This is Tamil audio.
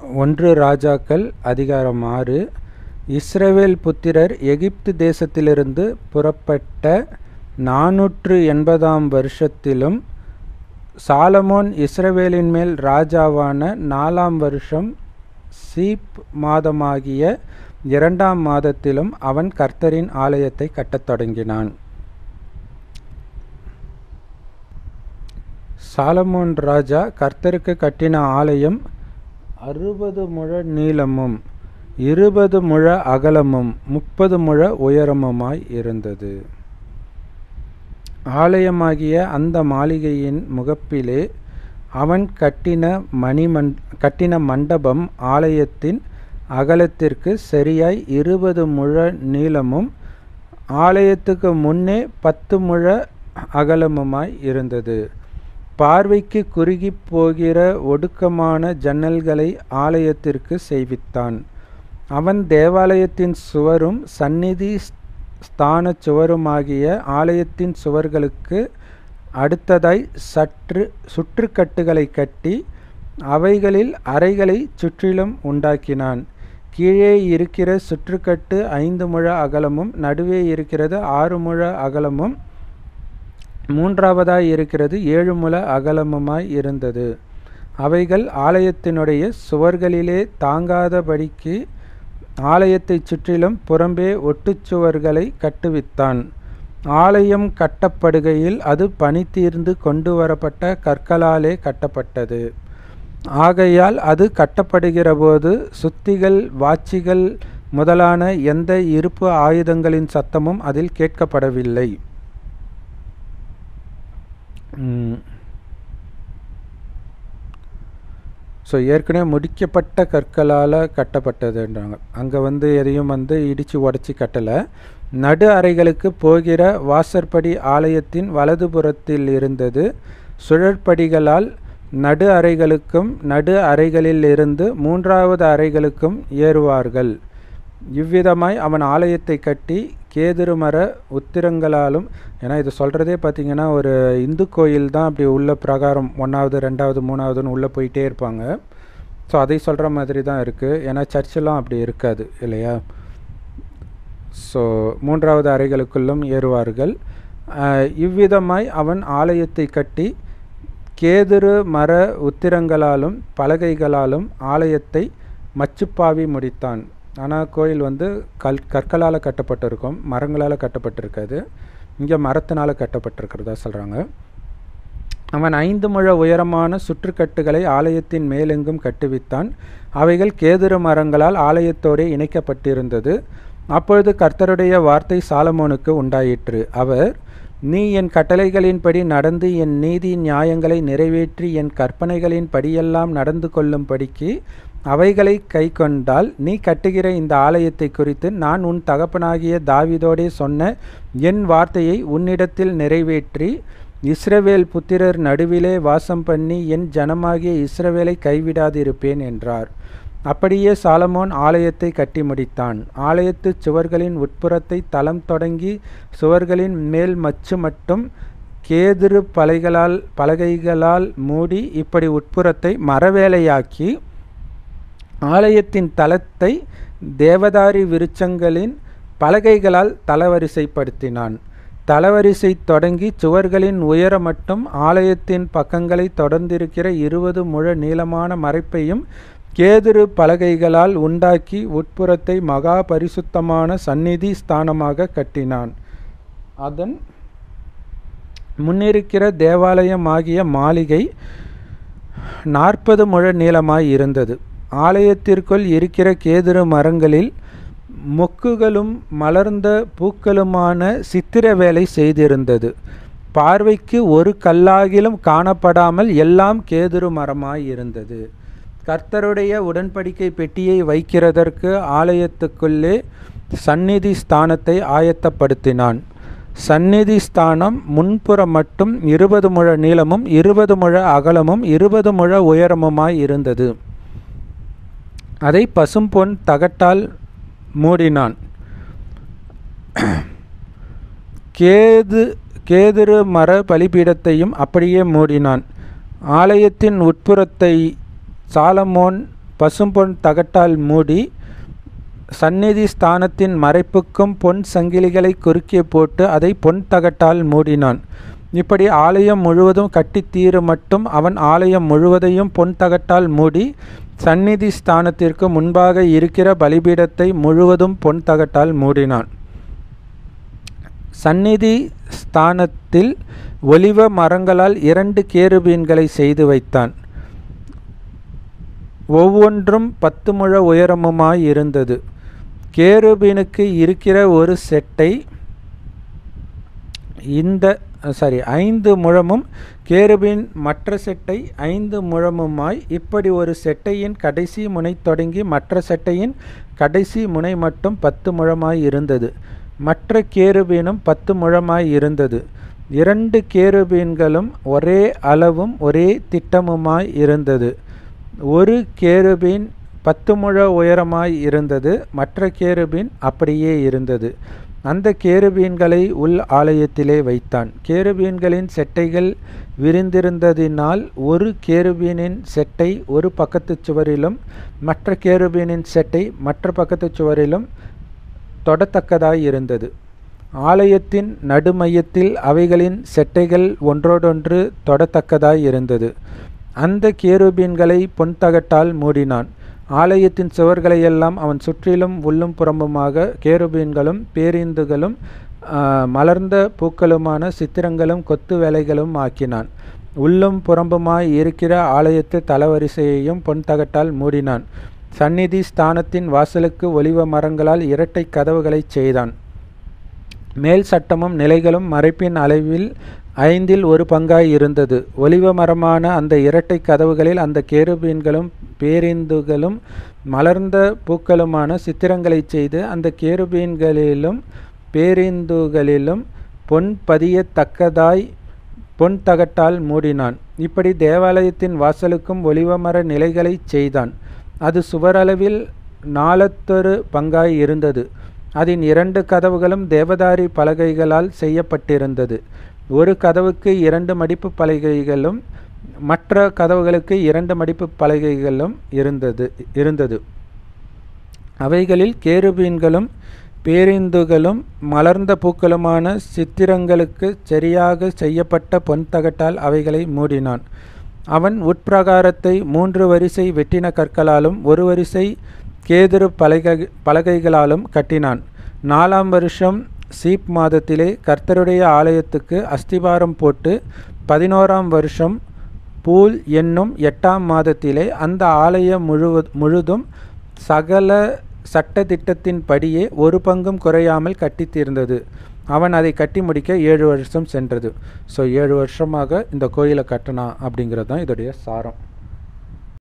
ஒன்று ராஜாக்கள் அதிகாரம் ஆறு இஸ்ரவேல் புத்திரர் எகிப்து தேசத்திலிருந்து புறப்பட்ட நாநூற்று எண்பதாம் வருஷத்திலும் சாலமோன் இஸ்ரவேலின் மேல் ராஜாவான நாலாம் வருஷம் சீப் மாதமாகிய இரண்டாம் மாதத்திலும் அவன் கர்த்தரின் ஆலயத்தை கட்டத் தொடங்கினான் சாலமோன் ராஜா கர்த்தருக்கு கட்டின ஆலயம் அறுபது முழ நீளமும் இருபது முழ அகலமும் முப்பது முழ உயரமுமாய் இருந்தது ஆலயமாகிய அந்த மாளிகையின் முகப்பிலே அவன் கட்டின மணிமண் கட்டின மண்டபம் ஆலயத்தின் அகலத்திற்கு சரியாய் இருபது முழ நீளமும் ஆலயத்துக்கு முன்னே பத்து முழ அகலமுமாய் இருந்தது பார்வைக்கு குறுகி போகிற ஒடுக்கமான ஜன்னல்களை ஆலயத்திற்கு செய்வித்தான் அவன் தேவாலயத்தின் சுவரும் சந்நிதி ஸ்தான சுவருமாகிய ஆலயத்தின் சுவர்களுக்கு அடுத்ததாய் சற்று சுற்றுக்கட்டுகளை கட்டி அவைகளில் அறைகளை சுற்றிலும் உண்டாக்கினான் கீழே இருக்கிற சுற்றுக்கட்டு ஐந்து முழ அகலமும் நடுவே இருக்கிறது ஆறு முழ அகலமும் மூன்றாவதாய் இருக்கிறது ஏழு முழ அகலமுமாய் இருந்தது அவைகள் ஆலயத்தினுடைய சுவர்களிலே தாங்காதபடிக்கு ஆலயத்தைச் சுற்றிலும் புறம்பே ஒட்டுச்சுவர்களை கட்டுவித்தான் ஆலயம் கட்டப்படுகையில் அது பனி தீர்ந்து கொண்டு வரப்பட்ட கற்களாலே கட்டப்பட்டது ஆகையால் அது கட்டப்படுகிற போது சுத்திகள் வாட்சிகள் முதலான எந்த இருப்பு ஆயுதங்களின் சத்தமும் அதில் கேட்கப்படவில்லை ஸோ ஏற்கனவே முடிக்கப்பட்ட கற்களால் கட்டப்பட்டதுன்றாங்க அங்கே வந்து எதையும் வந்து இடித்து உடச்சி கட்டலை நடு அறைகளுக்கு போகிற வாசற்படி ஆலயத்தின் வலதுபுறத்தில் இருந்தது சுழற்படிகளால் நடு அறைகளுக்கும் நடு அறைகளில் இருந்து மூன்றாவது அறைகளுக்கும் ஏறுவார்கள் இவ்விதமாய் அவன் ஆலயத்தை கட்டி கேதுரு மர உத்திரங்களாலும் ஏன்னா இது சொல்கிறதே பார்த்திங்கன்னா ஒரு இந்து கோயில் தான் அப்படி உள்ள பிரகாரம் ஒன்றாவது ரெண்டாவது மூணாவதுன்னு உள்ளே போயிட்டே இருப்பாங்க ஸோ அதை சொல்கிற மாதிரி தான் இருக்குது ஏன்னா சர்ச்செல்லாம் அப்படி இருக்காது இல்லையா ஸோ மூன்றாவது அறைகளுக்குள்ளும் ஏறுவார்கள் இவ்விதமாய் அவன் ஆலயத்தை கட்டி கேதுரு மர உத்திரங்களாலும் பலகைகளாலும் ஆலயத்தை மச்சுப்பாவி முடித்தான் ஆனால் கோயில் வந்து கல் கற்களால் கட்டப்பட்டிருக்கும் மரங்களால் கட்டப்பட்டிருக்காது இங்கே மரத்தினால் கட்டப்பட்டிருக்கிறதா சொல்கிறாங்க அவன் ஐந்து முழ உயரமான சுற்றுக்கட்டுகளை ஆலயத்தின் மேலெங்கும் கட்டுவித்தான் அவைகள் கேதுரு மரங்களால் ஆலயத்தோடு இணைக்கப்பட்டிருந்தது அப்பொழுது கர்த்தருடைய வார்த்தை சாலமோனுக்கு உண்டாயிற்று அவர் நீ என் கட்டளைகளின்படி நடந்து என் நீதி நியாயங்களை நிறைவேற்றி என் கற்பனைகளின் படியெல்லாம் நடந்து கொள்ளும்படிக்கு அவைகளை கை கொண்டால் நீ கட்டுகிற இந்த ஆலயத்தை குறித்து நான் உன் தகப்பனாகிய தாவிதோடே சொன்ன என் வார்த்தையை உன்னிடத்தில் நிறைவேற்றி இஸ்ரவேல் புத்திரர் நடுவிலே வாசம் பண்ணி என் ஜனமாகிய இஸ்ரவேலை கைவிடாதிருப்பேன் என்றார் அப்படியே சாலமோன் ஆலயத்தை கட்டி முடித்தான் ஆலயத்து சுவர்களின் உட்புறத்தை தளம் தொடங்கி சுவர்களின் மேல் மச்சு மட்டும் கேதுரு பலைகளால் பலகைகளால் மூடி இப்படி உட்புறத்தை மரவேலையாக்கி ஆலயத்தின் தளத்தை தேவதாரி விருச்சங்களின் பலகைகளால் தளவரிசைப்படுத்தினான் தளவரிசை தொடங்கி சுவர்களின் உயர மட்டும் ஆலயத்தின் பக்கங்களை தொடர்ந்திருக்கிற இருபது முழ நீளமான மறைப்பையும் கேதுரு பலகைகளால் உண்டாக்கி உட்புறத்தை மகா பரிசுத்தமான சந்நிதி ஸ்தானமாக கட்டினான் அதன் முன்னிருக்கிற தேவாலயமாகிய மாளிகை நாற்பது முழ நீளமாய் இருந்தது ஆலயத்திற்குள் இருக்கிற கேதுரு மரங்களில் மொக்குகளும் மலர்ந்த பூக்களுமான சித்திர வேலை செய்திருந்தது பார்வைக்கு ஒரு கல்லாகிலும் காணப்படாமல் எல்லாம் கேதுரு மரமாய் இருந்தது கர்த்தருடைய உடன்படிக்கை பெட்டியை வைக்கிறதற்கு ஆலயத்துக்குள்ளே சந்நிதி ஸ்தானத்தை ஆயத்தப்படுத்தினான் சந்நிதி ஸ்தானம் முன்புறம் மட்டும் இருபது முழ நீளமும் இருபது முழ அகலமும் இருபது முழ உயரமுமாய் இருந்தது அதை பசும்பொன் தகட்டால் மூடினான் கேது கேதுரு மர பலிபீடத்தையும் அப்படியே மூடினான் ஆலயத்தின் உட்புறத்தை சாலமோன் பசும்பொன் தகட்டால் மூடி சந்நிதி ஸ்தானத்தின் மறைப்புக்கும் பொன் சங்கிலிகளை குறுக்கே போட்டு அதை பொன் தகட்டால் மூடினான் இப்படி ஆலயம் முழுவதும் கட்டித் தீர மட்டும் அவன் ஆலயம் முழுவதையும் பொன் தகட்டால் மூடி சந்நிதி ஸ்தானத்திற்கு முன்பாக இருக்கிற பலிபீடத்தை முழுவதும் பொன் தகட்டால் மூடினான் சந்நிதி ஸ்தானத்தில் ஒலிவ மரங்களால் இரண்டு கேருபீன்களை செய்து வைத்தான் ஒவ்வொன்றும் பத்து முழ உயரமுமாய் இருந்தது கேருபீனுக்கு இருக்கிற ஒரு செட்டை இந்த சாரி ஐந்து முழமும் கேருபின் மற்ற செட்டை ஐந்து முழமுமாய் இப்படி ஒரு செட்டையின் கடைசி முனை தொடங்கி மற்ற செட்டையின் கடைசி முனை மட்டும் பத்து முழமாய் இருந்தது மற்ற கேருபீனும் பத்து முழமாய் இருந்தது இரண்டு கேருபீன்களும் ஒரே அளவும் ஒரே திட்டமுமாய் இருந்தது ஒரு கேருபீன் பத்து முழ உயரமாய் இருந்தது மற்ற கேருபீன் அப்படியே இருந்தது அந்த கேருபீன்களை உள் ஆலயத்திலே வைத்தான் கேருபீன்களின் செட்டைகள் விரிந்திருந்ததினால் ஒரு கேருபீனின் செட்டை ஒரு பக்கத்து சுவரிலும் மற்ற கேருபீனின் செட்டை மற்ற பக்கத்து சுவரிலும் தொடத்தக்கதாய் இருந்தது ஆலயத்தின் நடுமையத்தில் அவைகளின் செட்டைகள் ஒன்றோடொன்று தொடத்தக்கதாய் இருந்தது அந்த கேருபீன்களை பொன்தகட்டால் மூடினான் ஆலயத்தின் சுவர்களையெல்லாம் அவன் சுற்றிலும் உள்ளும் புறம்புமாக கேருபீன்களும் பேரிந்துகளும் மலர்ந்த பூக்களுமான சித்திரங்களும் கொத்து வேலைகளும் ஆக்கினான் உள்ளும் புறம்புமாய் இருக்கிற ஆலயத்து தலவரிசையையும் பொன்தகட்டால் மூடினான் சந்நிதி ஸ்தானத்தின் வாசலுக்கு ஒலிவ மரங்களால் இரட்டை கதவுகளை செய்தான் மேல் சட்டமும் நிலைகளும் மறைப்பின் அளவில் ஐந்தில் ஒரு பங்காய் இருந்தது ஒலிவ மரமான அந்த இரட்டை கதவுகளில் அந்த கேருபீன்களும் பேரிந்துகளும் மலர்ந்த பூக்களுமான சித்திரங்களை செய்து அந்த கேருபீன்களிலும் பேரிந்துகளிலும் பொன் பதியத்தக்கதாய் பொன் தகட்டால் மூடினான் இப்படி தேவாலயத்தின் வாசலுக்கும் ஒலிவமர நிலைகளை செய்தான் அது சுவரளவில் நாலத்தொரு பங்காய் இருந்தது அதன் இரண்டு கதவுகளும் தேவதாரி பலகைகளால் செய்யப்பட்டிருந்தது ஒரு கதவுக்கு இரண்டு மடிப்பு பலகைகளும் மற்ற கதவுகளுக்கு இரண்டு மடிப்பு பலகைகளும் இருந்தது இருந்தது அவைகளில் கேருபீன்களும் பேரிந்துகளும் மலர்ந்த பூக்களுமான சித்திரங்களுக்கு சரியாக செய்யப்பட்ட பொன்தகட்டால் அவைகளை மூடினான் அவன் உட்பிரகாரத்தை மூன்று வரிசை வெட்டின கற்களாலும் ஒரு வரிசை கேதுரு பலகை பலகைகளாலும் கட்டினான் நாலாம் வருஷம் சீப் மாதத்திலே கர்த்தருடைய ஆலயத்துக்கு அஸ்திபாரம் போட்டு பதினோராம் வருஷம் பூல் என்னும் எட்டாம் மாதத்திலே அந்த ஆலயம் முழுவ முழுதும் சகல சட்டத்திட்டத்தின் படியே ஒரு பங்கும் குறையாமல் கட்டி தீர்ந்தது அவன் அதை கட்டி முடிக்க ஏழு வருஷம் சென்றது ஸோ ஏழு வருஷமாக இந்த கோயிலை கட்டினான் அப்படிங்கிறது தான் இதோடைய சாரம்